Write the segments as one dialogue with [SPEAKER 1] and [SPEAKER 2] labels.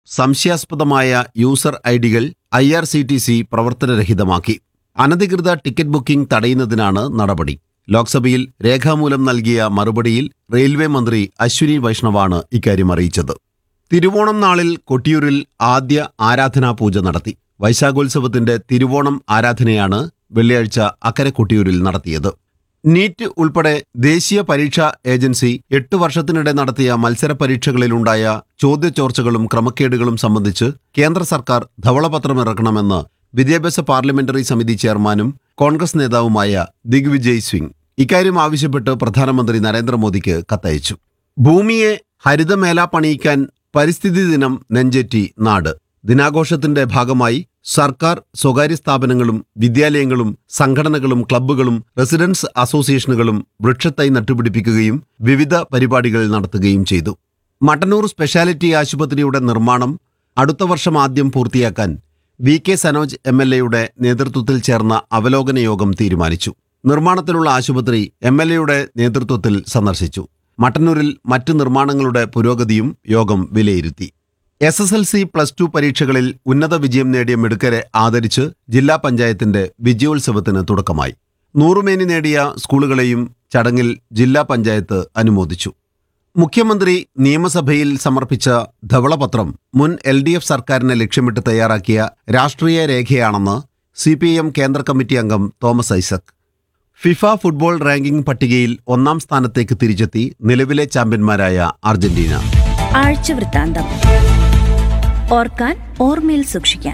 [SPEAKER 1] സംശയാസ്പദമായ user I ഡികൾ I R C T C പ്രവർത്തനരഹിതമാക്കി അനധികൃത ടിക്കറ്റ് ബുക്കിംഗ് തടയുന്നതിനാണ് നടപടി ലോക്സഭയിൽ രേഖാമൂലം നൽകിയ മറുപടിയിൽ റെയിൽവേ മന്ത്രി അശ്വിനി വൈഷ്ണവാണ് ഇക്കാര്യം അറിയിച്ചത് തിരുവോണം നാളിൽ കൊട്ടിയൂരിൽ ആദ്യ ആരാധനാ പൂജ നടത്തി വൈശാഖോത്സവത്തിന്റെ തിരുവോണം ആരാധനയാണ് വെള്ളിയാഴ്ച അക്കരെ കൊട്ടിയൂരിൽ നടത്തിയത് നീറ്റ് ഉൾപ്പെടെ ദേശീയ പരീക്ഷാ ഏജൻസി എട്ട് വർഷത്തിനിടെ നടത്തിയ മത്സര പരീക്ഷകളിലുണ്ടായ ചോദ്യചോർച്ചകളും ക്രമക്കേടുകളും സംബന്ധിച്ച് കേന്ദ്ര സർക്കാർ ധവളപത്രമിറക്കണമെന്ന് വിദ്യാഭ്യാസ പാർലമെന്ററി സമിതി ചെയർമാനും കോൺഗ്രസ് നേതാവുമായ ദിഗ്വിജയ് സിംഗ് ഇക്കാര്യം ആവശ്യപ്പെട്ട് പ്രധാനമന്ത്രി നരേന്ദ്രമോദിക്ക് കത്തയച്ചു ഭൂമിയെ ഹരിതമേല പണിയിക്കാൻ പരിസ്ഥിതി ദിനം നെഞ്ചേറ്റി നാട് ദിനാഘോഷത്തിന്റെ ഭാഗമായി സർക്കാർ സ്വകാര്യ സ്ഥാപനങ്ങളും വിദ്യാലയങ്ങളും സംഘടനകളും ക്ലബ്ബുകളും റെസിഡൻസ് അസോസിയേഷനുകളും വൃക്ഷത്തൈ നട്ടുപിടിപ്പിക്കുകയും വിവിധ പരിപാടികൾ നടത്തുകയും ചെയ്തു മട്ടന്നൂർ സ്പെഷ്യാലിറ്റി ആശുപത്രിയുടെ നിർമ്മാണം അടുത്ത വർഷം ആദ്യം പൂർത്തിയാക്കാൻ V K Sanoj M L എയുടെ നേതൃത്വത്തിൽ ചേർന്ന അവലോകന യോഗം തീരുമാനിച്ചു നിർമ്മാണത്തിലുള്ള ആശുപത്രി എം എൽ എയുടെ നേതൃത്വത്തിൽ സന്ദർശിച്ചു മട്ടന്നൂരിൽ മറ്റ് നിർമ്മാണങ്ങളുടെ പുരോഗതിയും യോഗം വിലയിരുത്തി S S L C plus two പരീക്ഷകളിൽ ഉന്നത വിജയം നേടിയ മിടുക്കരെ ആദരിച്ച് ജില്ലാ പഞ്ചായത്തിന്റെ വിജയോത്സവത്തിന് തുടക്കമായി നൂറുമേനി നേടിയ സ്കൂളുകളെയും ചടങ്ങിൽ ജില്ലാ പഞ്ചായത്ത് അനുമോദിച്ചു മുഖ്യമന്ത്രി നിയമസഭയിൽ സമർപ്പിച്ച ധവളപത്രം മുൻ എൽ ഡി എഫ് സർക്കാരിനെ ലക്ഷ്യമിട്ട് തയ്യാറാക്കിയ രാഷ്ട്രീയ രേഖയാണെന്ന് സി പി എം കേന്ദ്ര കമ്മിറ്റി അംഗം Thomas Isaac FIFA football ranking പട്ടികയിൽ ഒന്നാം സ്ഥാനത്തേക്ക് തിരിച്ചെത്തി നിലവിലെ ചാമ്പ്യന്മാരായ അർജന്റീന
[SPEAKER 2] ആഴ്ച വൃത്താന്തം ഓർക്കാൻ ഓർമ്മയിൽ സൂക്ഷിക്കാൻ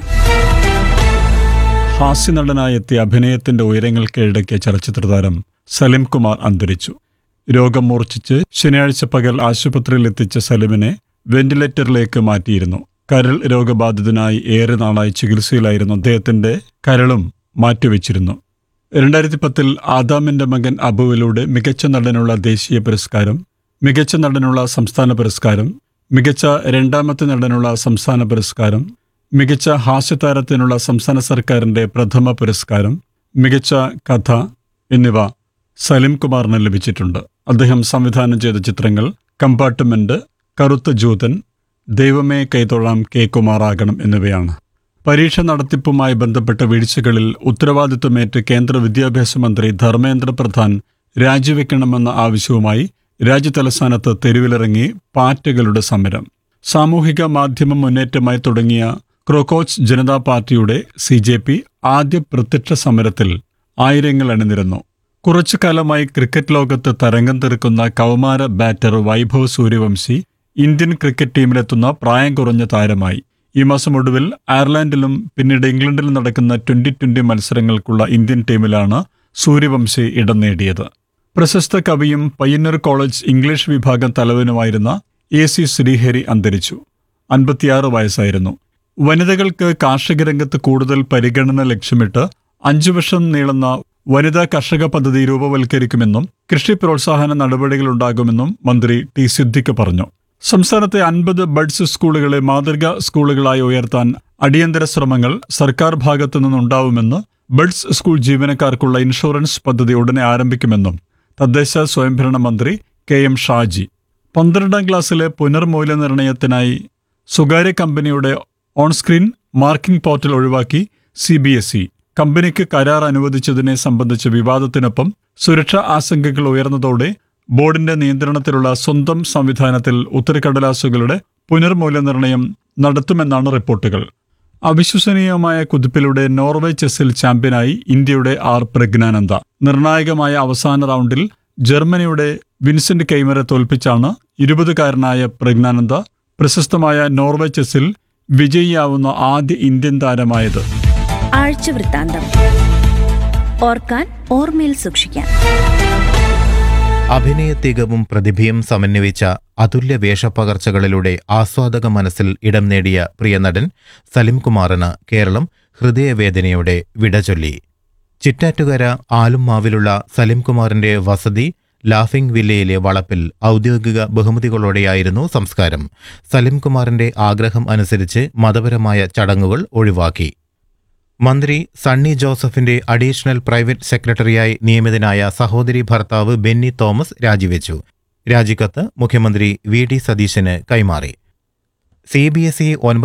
[SPEAKER 3] ഹാസ്യനടനായി എത്തിയ അഭിനയത്തിന്റെ ഉയരങ്ങൾ കീഴടക്കിയ ചലച്ചിത്ര താരം സലിം കുമാർ അന്തരിച്ചു രോഗം മൂർച്ഛിച്ച് ശനിയാഴ്ച പകൽ ആശുപത്രിയിൽ എത്തിച്ച സലിമിനെ വെന്റിലേറ്ററിലേക്ക് മാറ്റിയിരുന്നു കരൾ രോഗബാധിതനായി ഏറെ നാളായി ചികിത്സയിലായിരുന്നു അദ്ദേഹത്തിന്റെ കരളും മാറ്റിവെച്ചിരുന്നു രണ്ടായിരത്തി പത്തിൽ ആദാമിന്റെ മകൻ അബുവിലൂടെ മികച്ച നടനുള്ള ദേശീയ പുരസ്കാരം മികച്ച നടനുള്ള സംസ്ഥാന പുരസ്കാരം മികച്ച രണ്ടാമത്തെ നടനുള്ള സംസ്ഥാന പുരസ്കാരം മികച്ച ഹാസ്യതാരത്തിനുള്ള സംസ്ഥാന സർക്കാരിന്റെ പ്രഥമ പുരസ്കാരം മികച്ച കഥ എന്നിവ സലിം കുമാറിന് ലഭിച്ചിട്ടുണ്ട് അദ്ദേഹം സംവിധാനം ചെയ്ത ചിത്രങ്ങൾ കമ്പാർട്ട്മെന്റ് കറുത്ത ജൂതൻ ദൈവമേ കൈതൊഴാം കെ കുമാറാകണം എന്നിവയാണ് പരീക്ഷ നടത്തിപ്പുമായി ബന്ധപ്പെട്ട വീഴ്ചകളിൽ ഉത്തരവാദിത്വമേറ്റ് കേന്ദ്ര വിദ്യാഭ്യാസ മന്ത്രി ധർമ്മേന്ദ്ര പ്രധാൻ രാജിവെക്കണമെന്ന ആവശ്യവുമായി രാജ്യതലസ്ഥാനത്ത് തെരുവിലിറങ്ങി പാറ്റകളുടെ സമരം സാമൂഹിക മാധ്യമ മുന്നേറ്റമായി തുടങ്ങിയ ക്രോക്കോച്ച് ജനതാ പാർട്ടിയുടെ സി ജെ പി ആദ്യ പ്രത്യക്ഷ സമരത്തിൽ ആയിരങ്ങൾ അണിനിരന്നു കുറച്ചു കാലമായി ക്രിക്കറ്റ് ലോകത്ത് തരംഗം തീർക്കുന്ന കൗമാര batter Vaibhav Sooryavanshi Indian cricket ടീമിലെത്തുന്ന പ്രായം കുറഞ്ഞ താരമായി ഈ മാസം ഒടുവിൽ അയർലൻഡിലും പിന്നീട് ഇംഗ്ലണ്ടിലും നടക്കുന്ന ട്വന്റി ട്വന്റി മത്സരങ്ങൾക്കുള്ള ഇന്ത്യൻ ടീമിലാണ് സൂര്യവംശി ഇടം നേടിയത് പ്രശസ്ത കവിയും പയ്യന്നൂർ കോളേജ് ഇംഗ്ലീഷ് വിഭാഗം തലവനുമായിരുന്ന എ സി ശ്രീഹരി അന്തരിച്ചു അൻപത്തിയാറ് വയസ്സായിരുന്നു വനിതകൾക്ക് കാർഷിക രംഗത്ത് കൂടുതൽ പരിഗണന ലക്ഷ്യമിട്ട് അഞ്ചു വർഷം നീളുന്ന വനിതാ കർഷക പദ്ധതി രൂപവൽക്കരിക്കുമെന്നും കൃഷി പ്രോത്സാഹന നടപടികളുണ്ടാകുമെന്നും മന്ത്രി ടി സിദ്ദിഖ് പറഞ്ഞു സംസ്ഥാനത്തെ അൻപത് ബഡ്സ് സ്കൂളുകളെ മാതൃകാ സ്കൂളുകളായി ഉയർത്താൻ അടിയന്തര ശ്രമങ്ങൾ സർക്കാർ ഭാഗത്തു നിന്നുണ്ടാവുമെന്ന് ബഡ്സ് സ്കൂൾ ജീവനക്കാർക്കുള്ള ഇൻഷുറൻസ് പദ്ധതി ഉടനെ ആരംഭിക്കുമെന്നും തദ്ദേശ സ്വയംഭരണ മന്ത്രി കെ എം ഷാജി പന്ത്രണ്ടാം ക്ലാസ്സിലെ പുനർമൂല്യനിർണയത്തിനായി സ്വകാര്യ കമ്പനിയുടെ ഓൺസ്ക്രീൻ മാർക്കിംഗ് പോർട്ടൽ ഒഴിവാക്കി സി ബി എസ് ഇ കമ്പനിക്ക് കരാർ അനുവദിച്ചതിനെ സംബന്ധിച്ച വിവാദത്തിനൊപ്പം സുരക്ഷാ ആശങ്കകൾ ഉയർന്നതോടെ ബോർഡിന്റെ നിയന്ത്രണത്തിലുള്ള സ്വന്തം സംവിധാനത്തിൽ ഉത്തരക്കടലാസുകളുടെ പുനർമൂല്യനിർണയം നടത്തുമെന്നാണ് റിപ്പോർട്ടുകൾ അവിശ്വസനീയമായ കുതിപ്പിലൂടെ നോർവേ ചെസ്സിൽ ചാമ്പ്യനായി ഇന്ത്യയുടെ ആർ പ്രജ്ഞാനന്ദ നിർണായകമായ അവസാന റൗണ്ടിൽ ജർമ്മനിയുടെ വിൻസെന്റ് കെയ്മറെ തോൽപ്പിച്ചാണ് ഇരുപതുകാരനായ പ്രജ്ഞാനന്ദ പ്രശസ്തമായ നോർവേ ചെസ്സിൽ വിജയിയാവുന്ന ആദ്യ ഇന്ത്യൻ താരമായത്
[SPEAKER 2] ആഴ്ച വൃത്താന്തം ഓർക്കാൻ ഓർമ്മയിൽ സൂക്ഷിക്കാൻ
[SPEAKER 4] അഭിനയത്തികവും പ്രതിഭയും സമന്വയിച്ച അതുല്യ വേഷപ്പകർച്ചകളിലൂടെ ആസ്വാദക മനസ്സിൽ ഇടം നേടിയ പ്രിയനടൻ സലിംകുമാറിന് കേരളം ഹൃദയവേദനയോടെ വിട ചൊല്ലി ചിറ്റാറ്റുകര ആലുംമാവിലുള്ള സലിംകുമാറിന്റെ വസതി ലാഫിംഗ് വില്ലയിലെ വളപ്പിൽ ഔദ്യോഗിക ബഹുമതികളോടെയായിരുന്നു സംസ്കാരം സലിംകുമാറിന്റെ ആഗ്രഹം അനുസരിച്ച് മതപരമായ ചടങ്ങുകൾ ഒഴിവാക്കി മന്ത്രി സണ്ണി ജോസഫിന്റെ അഡീഷണൽ പ്രൈവറ്റ് സെക്രട്ടറിയായി നിയമിതനായ സഹോദരി ഭർത്താവ് ബെന്നി തോമസ് രാജിവെച്ചു രാജിക്കത്ത് മുഖ്യമന്ത്രി വി ഡി സതീശന് കൈമാറി സി ബി എസ് ഇ